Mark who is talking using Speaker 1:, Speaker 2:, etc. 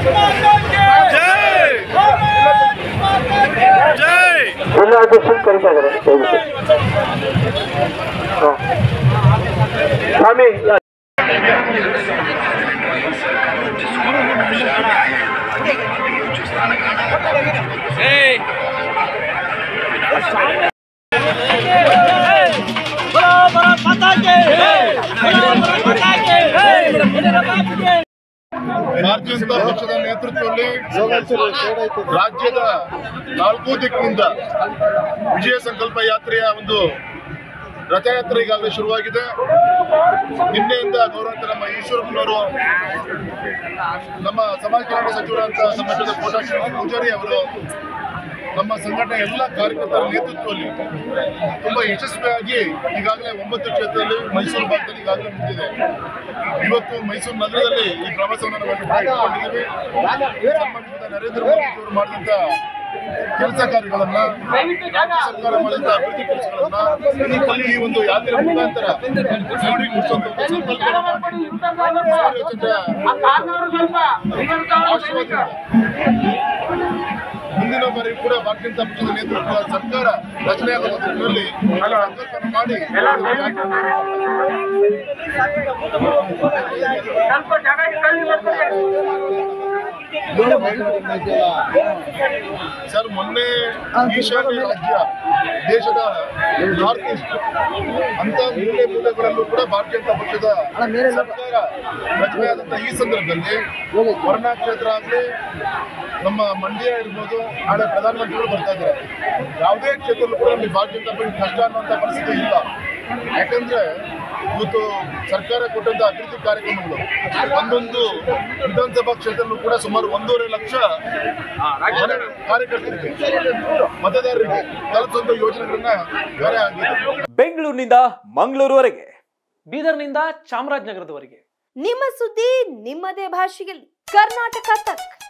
Speaker 1: ಜಿಲ್ಲಾಧ್ಯಕ್ಷರು ಕರೀತಾ ಇದ್ದಾರೆ ದಯವಿಟ್ಟು ಹಾ. ಸ್ವಾಮಿ
Speaker 2: ಭಾರತೀಯ ಜನತಾ ಪಕ್ಷದ ನೇತೃತ್ವದಲ್ಲಿ ರಾಜ್ಯದ ನಾಲ್ಕು ದಿಕ್ಕಿನಿಂದ ವಿಜಯ ಸಂಕಲ್ಪ ಯಾತ್ರೆಯ ಒಂದು ರಥಯಾತ್ರೆ ಈಗಾಗಲೇ ಶುರುವಾಗಿದೆ ನಿನ್ನೆಯಿಂದ ಗೌರವಾಂತ ನಮ್ಮ ಈಶ್ವರಪ್ಪನವರು ನಮ್ಮ ಸಮಾಜ ಕಲ್ಯಾಣ ಸಚಿವರಂತ ನಮ್ಮ ಪಕ್ಷದ ಕೋಟಾ ಶ್ರೀನಿವಾಸ ಪೂಜಾರಿ ಅವರು ನಮ್ಮ ಸಂಘಟನೆ ಎಲ್ಲ ಕಾರ್ಯಕರ್ತರ ನೇತೃತ್ವದಲ್ಲಿ ತುಂಬಾ ಯಶಸ್ವಿಯಾಗಿ ಈಗಾಗಲೇ ಒಂಬತ್ತು ಕ್ಷೇತ್ರದಲ್ಲಿ ಮೈಸೂರು ಭಾಗದಲ್ಲಿ ಈಗಾಗಲೇ ಮುಗಿದಿದೆ ಇವತ್ತು ಮೈಸೂರು ನಗರದಲ್ಲಿ ಈ ಪ್ರವಾಸವನ್ನು ನಾವು ಇಟ್ಕೊಂಡಿದ್ದೀವಿ ಸಂಬಂಧಿಸಿದ ನರೇಂದ್ರ ಮೋದಿ ಅವರು ಮಾಡಿದಂತ ಕೆಲಸ ಕಾರ್ಯಗಳನ್ನ ರಾಜ್ಯ ಸರ್ಕಾರ ಮಾಡಿದಂತ ಅಭಿವೃದ್ಧಿ ಕೆಲಸಗಳನ್ನ ಈ- ಈ ಒಂದು ಯಾತ್ರೆ ಮುಖಾಂತರ ಜನರಿಗೆ ಮುಟ್ಟಿಸುವಂತ ಒಂದು ಸಂಕಲ್ಪವನ್ನು ಮಾಡಿ ಕಾರ್ಯಚಂದ್ರ ಆಶೀರ್ವಾದ ಮುಂದಿನ ಬಾರಿ ಕೂಡ ಭಾರತೀಯ ಜನತಾ ಪಕ್ಷದ ನೇತೃತ್ವದ ಸರ್ಕಾರ ರಚನೆಯಾಗುವ ನಿಟ್ಟಿನಲ್ಲಿ ಸಂಕಲ್ಪವನ್ನು ಮಾಡಿ ಸರ್ ಮೊನ್ನೆ ಈಶಾನ್ಯ ರಾಜ್ಯ ದೇಶದ ನಾರ್ತ್ ಈಸ್ಟ್ ಅಂತ ಮೂಲೆ ಮೂಲೆಗಳಲ್ಲೂ ಕೂಡ ಭಾರತೀಯ ಜನತಾ ಪಕ್ಷದ ಸರ್ಕಾರ ರಚನೆಯಾದಂತ ಈ ಸಂದರ್ಭದಲ್ಲಿ ವರ್ಣಾ ಕ್ಷೇತ್ರ ಆಗಲಿ ನಮ್ಮ ಮಂಡ್ಯ ಇರ್ಬೋದು ನಾಳೆ ಪ್ರಧಾನಮಂತ್ರಿಗಳು ಬರ್ತಾ ಇದ್ದಾರೆ ಯಾವುದೇ ಕ್ಷೇತ್ರದಲ್ಲೂ ಕೂಡ ನಮಗೆ ಭಾರತೀಯ ಜನತಾ ಪಕ್ಷ ಕಷ್ಟ ಅನ್ನುವಂಥ ಪರಿಸ್ಥಿತಿ ಇಲ್ಲ ಯಾಕಂದ್ರೆ ಇವತ್ತು ಸರ್ಕಾರ ಕೊಟ್ಟಂತ ಅಭಿವೃದ್ಧಿ ಕಾರ್ಯಕ್ರಮಗಳು ಒಂದೊಂದು ವಿಧಾನಸಭಾ ಕ್ಷೇತ್ರದಲ್ಲೂ ಕೂಡ ಸುಮಾರು ಒಂದೂವರೆ ಲಕ್ಷ ಮನೆ ಕಾರ್ಯಕರ್ತರಿಗೆ ಮತದಾರರಿಗೆ ತಲುಪುವಂತ ಯೋಜನೆಗಳನ್ನ ಬೇರೆ ಆಗಿದೆ
Speaker 3: ಬೆಂಗಳೂರಿನಿಂದ ಮಂಗಳೂರುವರೆಗೆ
Speaker 4: ಬೀದರ್ನಿಂದ ಚಾಮರಾಜನಗರದವರೆಗೆ
Speaker 5: ನಿಮ್ಮ ಸುದ್ದಿ ನಿಮ್ಮದೇ ಭಾಷೆಯಲ್ಲಿ ಕರ್ನಾಟಕ ತಕ್